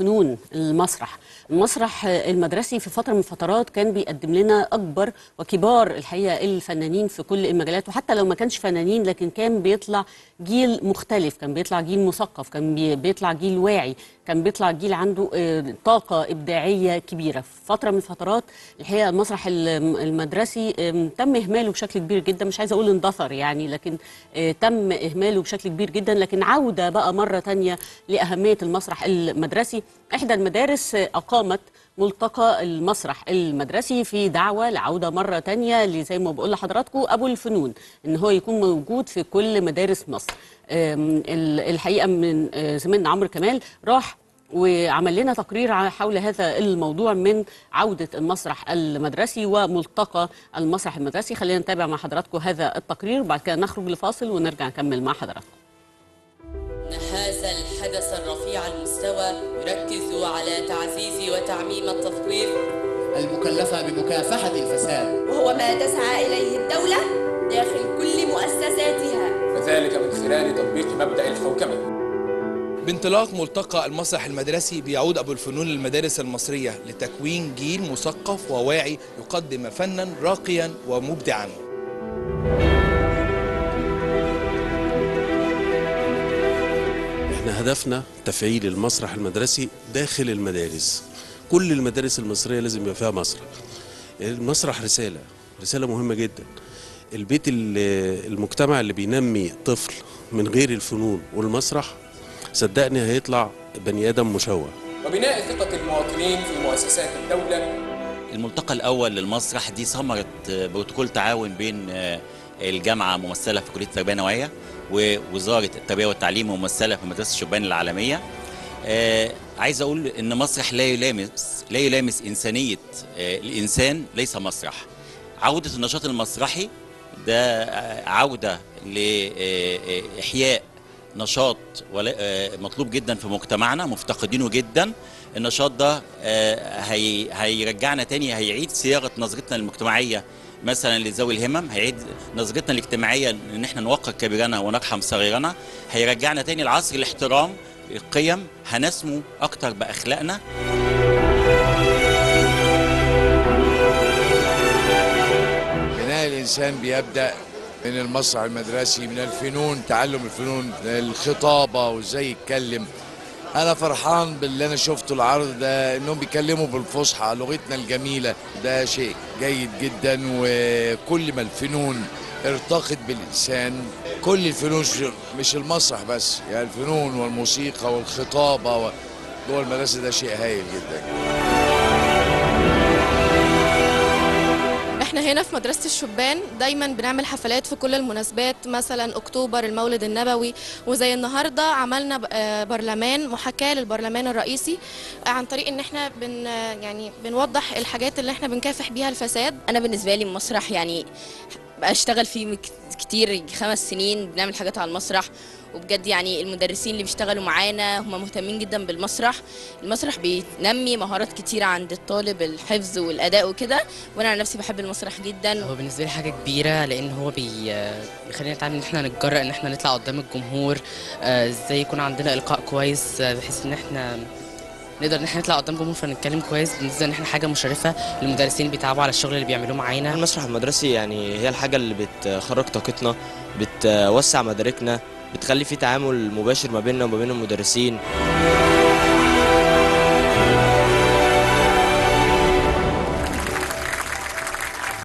الفنون المسرح المسرح المدرسي في فترة من الفترات كان بيقدم لنا أكبر وكبار الحقيقة الفنانين في كل المجالات وحتى لو ما كانش فنانين لكن كان بيطلع جيل مختلف كان بيطلع جيل مثقف كان بي- بيطلع جيل واعي كان بيطلع جيل عنده آه، طاقة إبداعية كبيرة في فترة من الفترات الحقيقة المسرح الم- المدرسي آم، تم إهماله بشكل كبير جدا مش عايزة أقول اندثر يعني لكن آه، تم إهماله بشكل كبير جدا لكن عودة بقى مرة تانية لأهمية المسرح المدرسي إحدى المدارس آه، أقامت ملتقى المسرح المدرسي في دعوة لعودة مرة تانية اللي زي ما بقول لحضراتكم أبو الفنون إن هو يكون موجود في كل مدارس مصر آم، ال- الحقيقة من آه، زميلنا عمرو كمال راح وعمل لنا تقرير ع- حول هذا الموضوع من عودة المسرح المدرسي وملتقى المسرح المدرسي خلينا نتابع مع حضراتكم هذا التقرير وبعد كده نخرج لفاصل ونرجع نكمل مع حضراتكم إن هذا الحدث الرفيع المستوى يركز على تعزيز وتعميم التثقيف المكلفة بمكافحة الفساد وهو ما تسعى إليه الدولة داخل كل مؤسساتها وذلك من خلال تطبيق مبدأ الحوكمة بانطلاق ملتقى المسرح المدرسي بيعود أبو الفنون للمدارس المصرية لتكوين جيل مثقف وواعي يقدم فنا راقيا ومبدعا احنا هدفنا تفعيل المسرح المدرسي داخل المدارس كل المدارس المصرية لازم يبقى فيها مسرح المسرح رسالة رسالة مهمة جدا البيت ال- المجتمع اللي بينمي طفل من غير الفنون والمسرح صدقني هيطلع بني آدم مشوه وبناء ثقة المواطنين في مؤسسات الدولة الملتقى الأول للمسرح دي ثمرة بروتوكول تعاون بين الجامعة ممثلة في كلية التربية النوعية ووزارة التربية والتعليم ممثلة في مدرسة الشبان العالمية آه، عايز أقول إن مسرح لا يلامس لا يلامس إنسانية آه، الإنسان ليس مسرح عودة النشاط المسرحي ده آه، عودة لإحياء نشاط ولا- آه، مطلوب جدا في مجتمعنا مفتقدينه جدا النشاط ده آه، هي هيرجعنا تاني هيعيد صياغه نظرتنا المجتمعيه مثلا لذوي الهمم هيعيد نظرتنا الاجتماعيه ان احنا نوقر كبيرنا ونرحم صغيرنا هيرجعنا تاني لعصر الاحترام القيم هنسمو اكتر باخلاقنا بناء الإنسان بيبدأ من المسرح المدرسي من الفنون تعلم الفنون الخطابة وازاي يتكلم أنا فرحان باللي أنا شفته العرض ده إنهم بيتكلموا بالفصحى لغتنا الجميلة ده شيء جيد جدا وكل ما الفنون ارتقت بالإنسان كل الفنون مش- مش المسرح بس يعني الفنون والموسيقى والخطابة و- جوه المدرسة ده شيء هايل جدا احنا هنا في مدرسة الشبان دايما بنعمل حفلات في كل المناسبات مثلا اكتوبر المولد النبوي وزي النهارده عملنا ب- آه، برلمان محاكاة للبرلمان الرئيسي آه، عن طريق ان احنا بن آه، يعني بنوضح الحاجات اللي احنا بنكافح بيها الفساد انا بالنسبه لي المسرح يعني اشتغل فيه مك- كتير خمس سنين بنعمل حاجات على المسرح وبجد يعني المدرسين اللي بيشتغلوا معانا هم مهتمين جدا بالمسرح المسرح بينمي مهارات كتيرة عند الطالب الحفظ والأداء وكده وأنا عن نفسي بحب المسرح جدا هو بالنسبه لي حاجه كبيره لان هو بي بيخلينا نتعلم ان احنا نتجرأ ان احنا نطلع قدام الجمهور آه، ازاي يكون عندنا القاء كويس آه، بحيث ان احنا نقدر ان احنا نطلع قدام جمهور فنتكلم كويس بالنسبه ان احنا حاجه مشرفه للمدرسين اللي بيتعبوا على الشغل اللي بيعملوه معانا المسرح المدرسي يعني هي الحاجة اللي بتخرج طاقتنا بتوسع مداركنا بتخلي في تعامل مباشر ما بيننا وما بين المدرسين